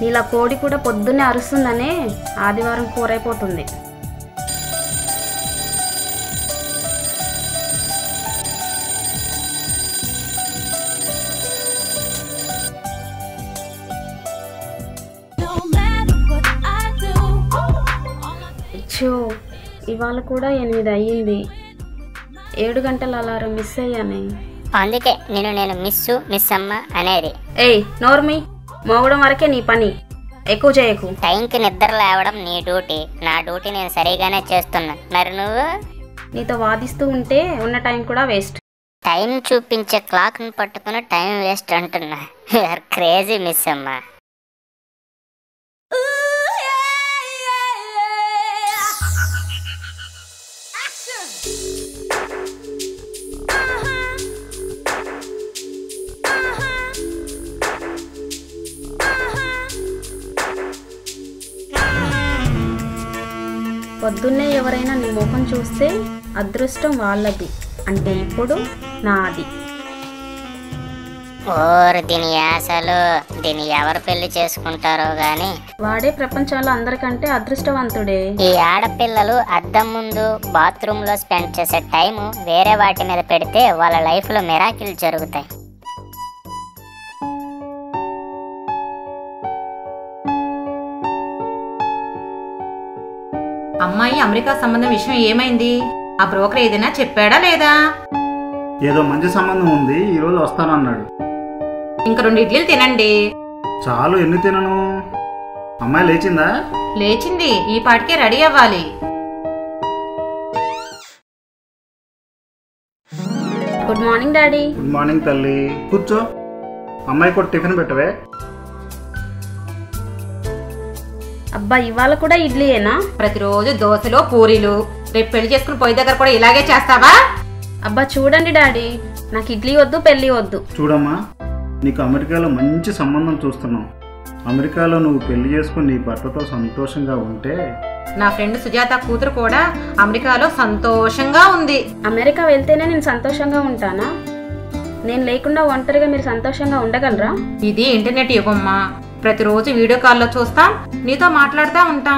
నీలా కోడి కూడా పొద్దున్నే అరుస్తుందనే ఆదివారం కూరైపోతుంది No matter what I do, అచ్చో ఇవాళ కూడా ఎనిమిది అయ్యింది ఏడు గంటల అలారం మిస్ అయ్యానే అందుకే నేను నేను మిస్సు మిస్ అమ్మ అనేది ఏయ్ నోర్మి మోగడం వరకే నీ పని ఎక్కువ చేయకు టైంకి నిద్ర లేవడం నీ డ్యూటీ నా డ్యూటీ నేను సరిగానే చేస్తున్నా మరి నువ్వు నీతో వాదిస్తూ ఉంటే ఉన్న టైం కూడా వేస్ట్ టైం చూపించే క్లాక్ని పట్టుకుని టైం వేస్ట్ అంటున్నా యూఆర్ క్రేజీ మిస్ అమ్మ ooh yeah, yeah, yeah. Action. Uh-huh. పొద్దున్నే ఎవరైనా నీ ముఖం చూస్తే అదృష్టం వాళ్ళది అంటే ఇప్పుడు నాది ఓర్ దీని యాసలు దీన్ని ఎవరు పెళ్లి చేసుకుంటారో గాని వాడే ప్రపంచంలో అందరికంటే అదృష్టవంతుడే ఈ ఆడపిల్లలు అద్దం ముందు బాత్రూమ్ లో స్పెండ్ చేసే టైం వేరే వాటి మీద పెడితే వాళ్ళ లైఫ్ లో మిరాకిల్ జరుగుతాయి అమ్మాయి అమెరికా సంబంధం విషయం ఏమైంది ఆ బ్రోకర్ ఏదైనా చెప్పాడా లేదా ఏదో మంచి సంబంధం ఉంది ఈరోజు వస్తానన్నాడు ఇంక రెండు ఇడ్లీలు తినండి చాలు ఎన్ని తినను అమ్మాయి లేచిందా లేచింది ఈ పాటికే రెడీ అవ్వాలి good morning daddy good morning తల్లి కూర్చో అమ్మాయి కూడా టిఫిన్ పెట్టవే అబ్బా ఇవాళ కూడా ఇడ్లీయేనా ప్రతిరోజు దోశలు పూరీలు రేపు పెళ్లి చేసుకుని పొయ్యి దగ్గర కూడా ఇలాగే చేస్తావా అబ్బా చూడండి డాడీ నాకు ఇడ్లీ వద్దు పెళ్ళి వద్దు చూడమ్మా నీకు అమెరికాలో మంచి సంబంధం చూస్తున్నాం అమెరికాలో నువ్వు పెళ్లి చేసుకుని నీ భర్తతో సంతోషంగా ఉంటే నా ఫ్రెండ్ సుజాత కూతురు కూడా అమెరికాలో సంతోషంగా ఉంది అమెరికా వెళ్తేనే నేను సంతోషంగా ఉంటానా నేను లేకుండా ఒంటరిగా మీరు సంతోషంగా ఉండగలరా ఇది ఇంటర్నెట్ యుగమ్మా ప్రతిరోజు వీడియో కాల్లో చూస్తాం నీతో మాట్లాడుతూ ఉంటాం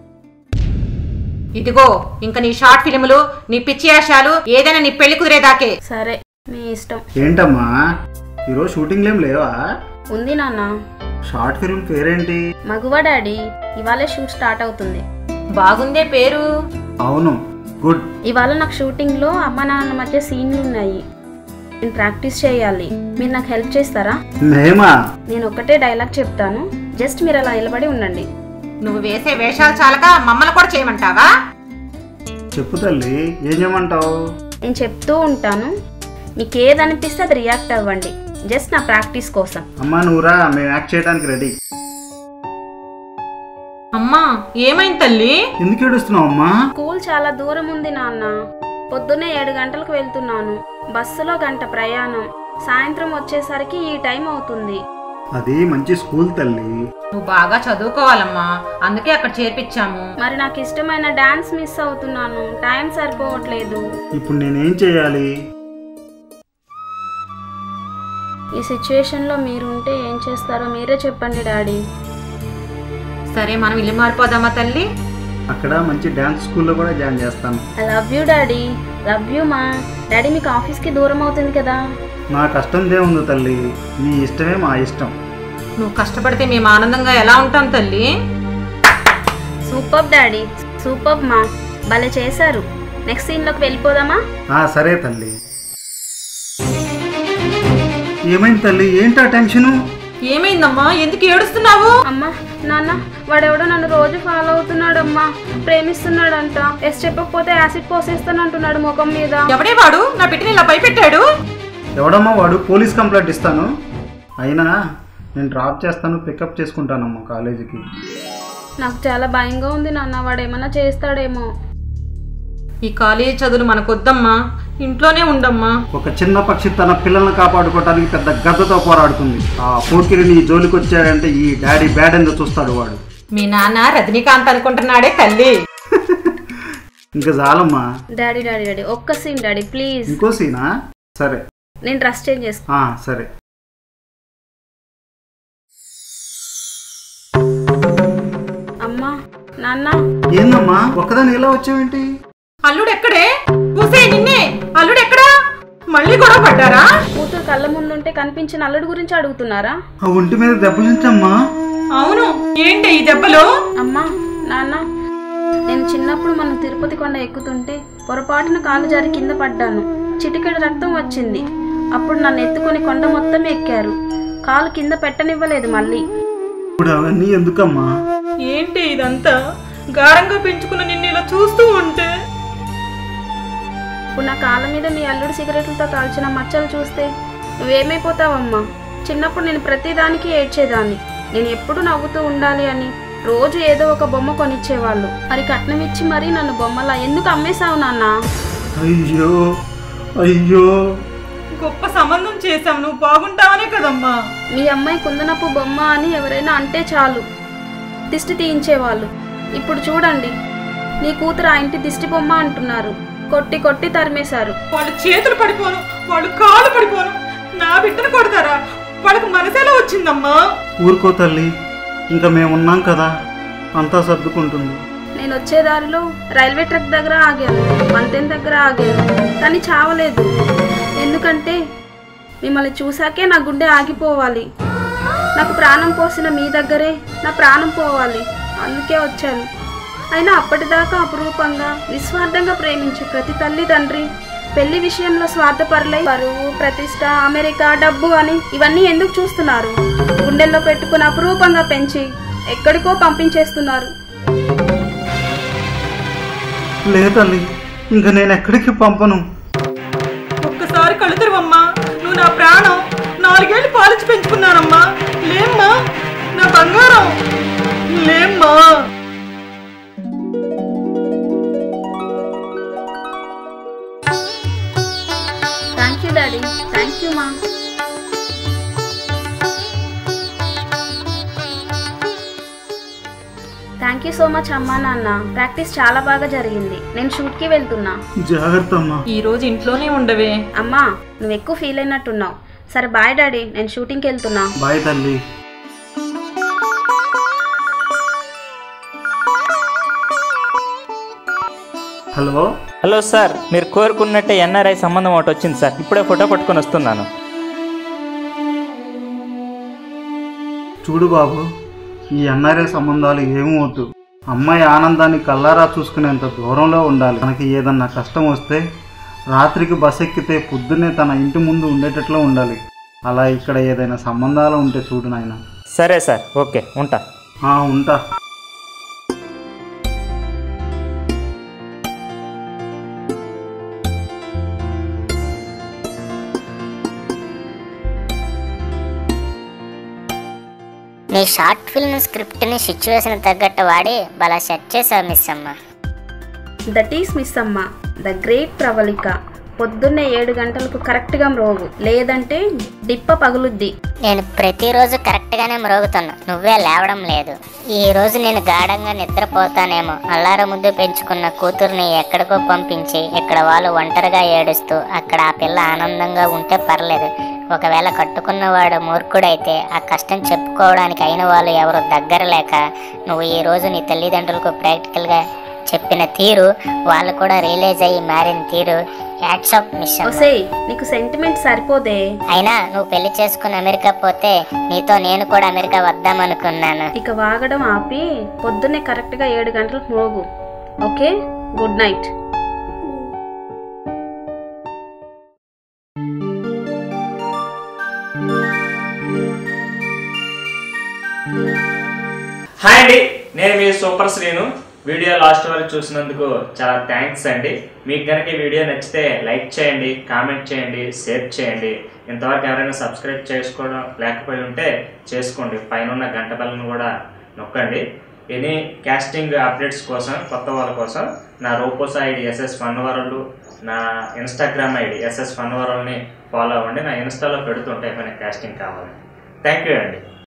ఇదిగో ఇంకా నీ షార్ట్ ఫిల్ములు నీ పిచ్చి వేషాలు ఏదైనా నీ పెళ్లి కుదిరేదాకే సరే మీ ఇష్టం ఏంటమ్మా ఈరోజు షూటింగ్లు ఏం లేవా ఉంది నాన్న షార్ట్ ఫిల్మ్ పేరేంటి మగువ డాడీ ఇవాళే షూట్ స్టార్ట్ అవుతుంది బాగుందే పేరు అవును గుడ్ ఇవాళ నాకు షూటింగ్లో అమ్మ నాన్న మధ్య సీన్లు ఉన్నాయి నేను ప్రాక్టీస్ చేయాలి మీరు నాకు హెల్ప్ చేస్తారా మేమా నేను ఒకటే డైలాగ్ చెప్తాను జస్ట్ మీరు అలా నిలబడి ఉండండి నువ్వు వేసే వేషాలు చాలక మమ్మల్ని కూడా చేయమంటావా చెప్పు తల్లి ఏం చేయమంటావు నేను చెప్తూ ఉంటాను మీకు ఏది అనిపిస్తే అది రియాక్ట్ అవ్వండి జస్ట్ నా ప్రాక్టీస్ కోసం అమ్మా నువ్వురా మేము యాక్ట్ చేయడానికి రెడీ అమ్మా ఏమైంది తల్లి ఎందుకు ఏడుస్తున్నావు అమ్మా స్కూల్ చాలా దూరం ఉంది నాన్న పొద్దున్నే ఏడు గంటలకు వెళ్తున్నాను బస్సులో గంట ప్రయాణం సాయంత్రం వచ్చేసరికి ఈ టైం అవుతుంది అది మంచి స్కూల్ తల్లి నువ్వు బాగా చదువుకోవాలమ్మా అందుకే అక్కడ చేర్పించాము మరి నాకు ఇష్టమైన డాన్స్ మిస్ అవుతున్నాను టైం సరిపోవట్లేదు ఇప్పుడు నేనేం చేయాలి ఈ సిచ్యువేషన్లో మీరుంటే ఏం చేస్తారో మీరే చెప్పండి డాడీ సరే మనం ఇల్లు మారిపోదామా తల్లి అక్కడ మంచి డ్యాన్స్ స్కూల్లో కూడా జాయిన్ చేస్తాను I love you daddy love you మా డాడీ మీకు ఆఫీస్కి దూరం అవుతుంది కదా నా కష్టందే ఉంది తల్లి నీ ఇష్టమే మా ఇష్టం నువ్వు కష్టపడితే మేము ఆనందంగా ఎలా ఉంటాం తల్లి సూపర్ డాడీ సూపర్ మా భలే చేశారు నెక్స్ట్ సీన్లోకి వెళ్ళిపోదామా ఆ సరే తల్లి ఏమైంది తల్లి ఏంటా టెన్షను ఏమైందమ్మా ఎందుకు ఏడుస్తున్నావు అమ్మా నాన్న వాడెవడో నన్ను రోజు ఫాలో అవుతున్నాడమ్మా ప్రేమిస్తున్నాడంట ఎస్ చెప్పకపోతే యాసిడ్ పోసేస్తానంటున్నాడు ముఖం మీద ఎవడే వాడు నా బిడ్డని ఇలా భయపెట్టాడు ఎవడమ్మా వాడు పోలీస్ కంప్లైంట్ ఇస్తాను అయినా నేను డ్రాప్ చేస్తాను పికప్ చేసుకుంటానమ్మా కాలేజీకి నాకు చాలా భయంగా ఉంది నాన్న వాడు ఏమన్నా చేస్తాడేమో ఈ కాలేజీ చదువులు మనకొద్దమ్మా ఇంట్లోనే ఉండమ్మా ఒక చిన్న పక్షి తన పిల్లల్ని కాపాడుకోవడానికి పెద్ద గద్దతో పోరాడుతుంది ఆ పోకిరి నీ జోలికి వచ్చాడంటే ఈ డాడీ బ్యాడ్ ఎంతో చూస్తాడు వాడు మీ నాన్న రజనీకాంత్ అనుకుంటున్నాడే తల్లి ఇంకా చాలమ్మా డాడీ డాడీ డాడీ ఒక్క సీన్ డాడీ ప్లీజ్ ఇంకో సీనా సరే నేను డ్రెస్ చేంజ్ చేసుకుంటాను ఆ, సరే అమ్మా నాన్న ఏందమ్మా ఒక్కదాని ఎలా వచ్చావేంటి అల్లుడు ఎక్కడే పూసే నిన్నే అల్లుడు ఎక్కడా మళ్ళీ గొడవ పడ్డారా కూతురు కళ్ళ ముందుంటే కనిపించిన అల్లుడు గురించి అడుగుతున్నారా ఆ ఒంటి మీద దెబ్బలుంచమ్మా అవును ఏంటి ఈ దెబ్బలు అమ్మా నాన్న నేను చిన్నప్పుడు మనం తిరుపతి కొండ ఎక్కుతుంటే పొరపాటున కాలు జారి కింద పడ్డాను చిటికెడు రక్తం వచ్చింది అప్పుడు నన్ను ఎత్తుకొని కొండ మొత్తం ఎక్కారు కాలు కింద పెట్టనివ్వలేదు మళ్ళీ ఇప్పుడు అవన్నీ ఎందుకమ్మా ఏంటి ఇదంతా గాఢంగా పెంచుకున్న నిన్ను ఇలా చూస్తూ ఉంటే ఇప్పుడు నా కాళ్ళ మీద మీ అల్లుడు సిగరెట్లతో కాల్చిన మచ్చలు చూస్తే నువ్వేమైపోతావమ్మా చిన్నప్పుడు నేను ప్రతిదానికి ఏడ్చేదాన్ని నేను ఎప్పుడు నవ్వుతూ ఉండాలి అని రోజు ఏదో ఒక బొమ్మ కొనిచ్చేవాళ్ళు మరి కట్నం ఇచ్చి మరీ నన్ను బొమ్మలా ఎందుకు అమ్మేశావు నాన్న అయ్యో అయ్యో గొప్ప సంబంధం చేశాం నువ్వు బాగుంటావనే కదమ్మా మీ అమ్మాయి కుందనపు బొమ్మ అని ఎవరైనా అంటే చాలు దిష్టి తీయించేవాళ్ళు ఇప్పుడు చూడండి నీ కూతురు ఆ ఇంటి దిష్టి బొమ్మ అంటున్నారు కొట్టి కొట్టి తరిమేశారు వాళ్ళ చేతులు పడిపోను వాళ్ళు కాళ్ళు పడిపోను నా బిడ్డను కొడతారా వాళ్ళకి మనసేలా వచ్చిందమ్మా ఊరుకో తల్లి ఇంకా మేమున్నాం కదా అంతా సర్దుకుంటుంది నేను వచ్చే దారిలో రైల్వే ట్రాక్ దగ్గర ఆగాను వంతెన దగ్గర ఆగాను కానీ చావలేదు ఎందుకంటే మిమ్మల్ని చూసాకే నా గుండె ఆగిపోవాలి నాకు ప్రాణం పోసిన మీ దగ్గరే నా ప్రాణం పోవాలి అందుకే వచ్చాను అయినా అప్పటిదాకా అపురూపంగా నిస్వార్థంగా ప్రేమించే ప్రతి తల్లి తండ్రి పెళ్లి విషయంలో స్వార్థపరులై పరువు ప్రతిష్ట అమెరికా డబ్బు అని ఇవన్నీ ఎందుకు చూస్తున్నారు గుండెల్లో పెట్టుకుని అపురూపంగా పెంచి ఎక్కడికో పంపించేస్తున్నారు లే తల్లి ఇంకా నేను ఎక్కడికి పంపను ఒక్కసారి కళ్ళు తెరవమ్మా నువ్వు నా ప్రాణం నాలుగేళ్లు పాలించి పెంచుకున్నానమ్మా లేమ్మా నా బంగారం లేమ్మా thank you daddy thank you మా థ్యాంక్ యూ సో మచ్ అమ్మా నాన్న ప్రాక్టీస్ చాలా బాగా జరిగింది నేను షూట్కి వెళ్తున్నా జాగ్రత్త అమ్మా ఈ రోజు ఇంట్లోనే ఉండవే అమ్మా నువ్వు ఎక్కువ ఫీల్ అయినట్టున్నావు సరే బాయ్ డాడీ నేను షూటింగ్కి వెళ్తున్నా బాయ్ తల్లి హలో హలో సార్ మీరు కోరుకున్నట్టే ఎన్ఆర్ఐ సంబంధం ఒకటి వచ్చింది సార్ ఇప్పుడే ఫోటో పట్టుకొని వస్తున్నాను చూడు బాబు ఈ ఎన్ఆర్ఏ సంబంధాలు ఏమీ వద్దు అమ్మాయి ఆనందాన్ని కల్లారా చూసుకునేంత దూరంలో ఉండాలి మనకి ఏదన్నా కష్టం వస్తే రాత్రికి బస్ ఎక్కితే పొద్దున్నే తన ఇంటి ముందు ఉండేటట్లు ఉండాలి అలా ఇక్కడ ఏదైనా సంబంధాలు ఉంటే చూడు నాయన సరే సార్ ఓకే ఉంటా ఆ, ఉంటా నీ షార్ట్ ఫిల్మ్ స్క్రిప్ట్ని సిచ్యువేషన్ తగ్గట్టు వాడి బలా సెట్ చేసావు మిస్ అమ్మ దట్ ఈస్ మిస్ అమ్మ ద గ్రేట్ ప్రవళిక పొద్దున్నే ఏడు గంటలకు కరెక్ట్గా మ్రోగు లేదంటే డిప్ప పగులుద్ది నేను ప్రతిరోజు కరెక్ట్గానే మ్రోగుతున్నా నువ్వే లేవడం లేదు ఈ రోజు నేను గాఢంగా నిద్రపోతానేమో అల్లార ముద్దు పెంచుకున్న కూతుర్ని ఎక్కడికో పంపించి ఇక్కడ వాళ్ళు ఒంటరిగా ఏడుస్తూ అక్కడ ఆ పిల్ల ఆనందంగా ఉంటే పర్లేదు ఒకవేళ కట్టుకున్నవాడు మూర్ఖుడైతే ఆ కష్టం చెప్పుకోవడానికి అయిన వాళ్ళు ఎవరు దగ్గర లేక నువ్వు ఈ రోజు నీ తల్లిదండ్రులకు ప్రాక్టికల్గా చెప్పిన తీరు వాళ్ళు కూడా రియలైజ్ అయ్యి మారిన తీరు యాక్సప్ మిషన్ ఒసేయ్ నీకు సెంటిమెంట్ సరిపోదే అయినా నువ్వు పెళ్లి చేసుకుని అమెరికా పోతే నీతో నేను కూడా అమెరికా వద్దామనుకున్నాను ఇక వాగడం ఆపి పొద్దున్నే కరెక్ట్గా ఏడు గంటలకు మోగు ఓకే గుడ్ నైట్ హాయ్ అండి నేను మీ సూపర్ శ్రీను వీడియో లాస్ట్ వరకు చూసినందుకు చాలా థ్యాంక్స్ అండి మీకు కనుక ఈ వీడియో నచ్చితే లైక్ చేయండి కామెంట్ చేయండి షేర్ చేయండి ఇంతవరకు ఎవరైనా సబ్స్క్రైబ్ చేసుకోవడం లేకపోయి ఉంటే చేసుకోండి పైన ఉన్న గంట బెల్లను కూడా నొక్కండి ఎనీ కాస్టింగ్ అప్డేట్స్ కోసం కొత్త వాళ్ళ కోసం నా Roposo ID SS fun world నా ఇన్స్టాగ్రామ్ ఐడి ఎస్ఎస్ ఫన్ వరల్డ్ని ఫాలో అవ్వండి నా ఇన్స్టాలో పెడుతుంటే ఏమైనా కాస్టింగ్ కావాలి థ్యాంక్ యూ అండి